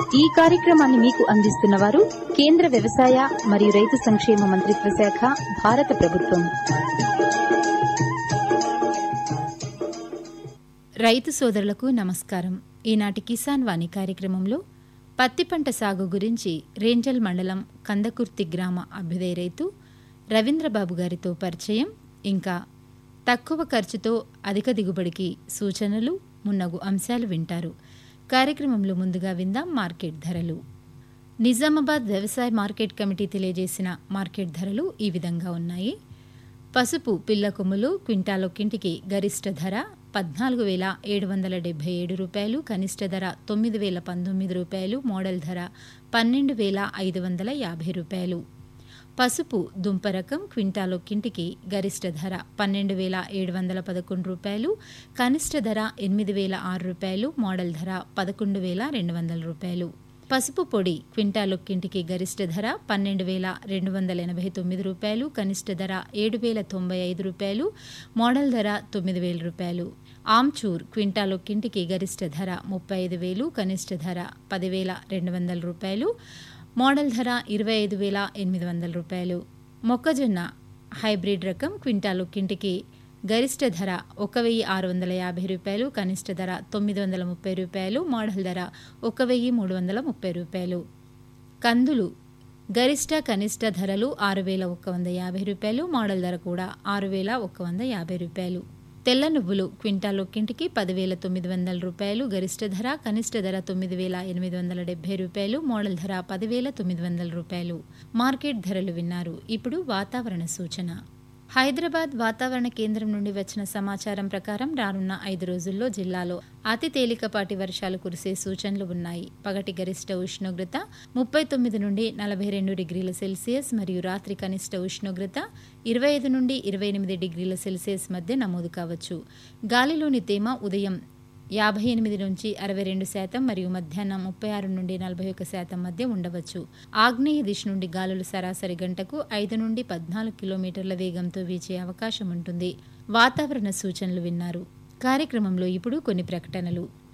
ఈ కార్యక్రమాన్ని మీకు అందిస్తున్న వారు కేంద్ర వ్యవసాయ మరియు రైతు సంక్షేమ మంత్రిత్వ శాఖ భారత ప్రభుత్వం రైతు సోదరులకు నమస్కారం ఈనాటి కిసాన్ వాణి కార్యక్రమంలో పత్తి పంట సాగు గురించి రేంజల్ మండలం కందకుర్తి గ్రామ అభ్యుదయ రైతు రవీంద్రబాబు గారితో పరిచయం ఇంకా తక్కువ ఖర్చుతో అధిక దిగుబడికి సూచనలు మున్నగు అంశాలు వింటారు కార్యక్రమంలో ముందుగా విందాం మార్కెట్ ధరలు నిజామాబాద్ వ్యవసాయ మార్కెట్ కమిటీ తెలియజేసిన మార్కెట్ ధరలు ఈ విధంగా ఉన్నాయి పసుపు పిల్ల కొమ్ములు క్వింటాలొక్కింటికి గరిష్ట ధర పద్నాలుగు వేల ఏడు వందల డెబ్బై ఏడు రూపాయలు కనిష్ట ధర తొమ్మిది వేల పంతొమ్మిది రూపాయలు మోడల్ ధర పన్నెండు వేల ఐదు వందల యాభై రూపాయలు పసుపు దుంప రకం క్వింటాలొక్కింటికి గరిష్ట ధర పన్నెండు వేల ఏడు వందల పదకొండు రూపాయలు కనిష్ట ధర ఎనిమిది వేల ఆరు రూపాయలు మోడల్ ధర పదకొండు వేల రెండు వందల రూపాయలు పసుపు పొడి క్వింటాలొక్కింటికి గరిష్ట ధర పన్నెండు వేల రెండు వందల ఎనభై తొమ్మిది రూపాయలు కనిష్ట ధర ఏడు వేల తొంభై ఐదు రూపాయలు మోడల్ ధర తొమ్మిది వేల రూపాయలు ఆమ్చూర్ క్వింటాలొక్కింటికి గరిష్ట ధర ముప్పై ఐదు వేలు కనిష్ట ధర పదివేల రెండు వందల రూపాయలు మోడల్ ధర ఇరవై ఐదు వేల ఎనిమిది వందల రూపాయలు మొక్కజొన్న హైబ్రిడ్ రకం క్వింటాలొక్కింటికి గరిష్ట ధర ఒక వెయ్యి ఆరు వందల యాభై రూపాయలు కనిష్ట ధర తొమ్మిది వందల ముప్పై రూపాయలు మోడల్ ధర ఒక వెయ్యి మూడు వందల ముప్పై రూపాయలు కందులు గరిష్ట కనిష్ట ధరలు ఆరు వేల ఒక్క వంద యాభై రూపాయలు మోడల్ ధర కూడా ఆరు వేల ఒక్క వంద యాభై రూపాయలు తెల్ల నువ్వులు క్వింటాల్ ఒక్కింటికి పదివేల తొమ్మిది వందల రూపాయలు గరిష్ట ధర కనిష్ట ధర తొమ్మిది వేల ఎనిమిది వందల డెబ్బై రూపాయలు మోడల్ ధర పదివేల తొమ్మిది వందల రూపాయలు మార్కెట్ ధరలు విన్నారు ఇప్పుడు వాతావరణ సూచన హైదరాబాద్ వాతావరణ కేంద్రం నుండి వచ్చిన సమాచారం ప్రకారం రానున్న ఐదు రోజుల్లో జిల్లాలో అతి తేలికపాటి వర్షాలు కురిసే సూచనలు ఉన్నాయి పగటి గరిష్ట ఉష్ణోగ్రత ముప్పై తొమ్మిది నుండి నలభై రెండు డిగ్రీల సెల్సియస్ మరియు రాత్రి కనిష్ట ఉష్ణోగ్రత ఇరవై ఐదు నుండి ఇరవై ఎనిమిది డిగ్రీల సెల్సియస్ మధ్య నమోదు కావచ్చు గాలిలోని తేమ ఉదయం యాభై ఎనిమిది నుంచి అరవై రెండు శాతం మరియు మధ్యాహ్నం ముప్పై ఆరు నుండి నలభై ఒక శాతం మధ్య ఉండవచ్చు ఆగ్నేయ దిశ నుండి గాలులు సరాసరి గంటకు ఐదు నుండి పద్నాలుగు కిలోమీటర్ల వేగంతో వీచే అవకాశం ఉంటుంది వాతావరణ సూచనలు విన్నారు కార్యక్రమంలో ఇప్పుడు కొన్ని ప్రకటనలు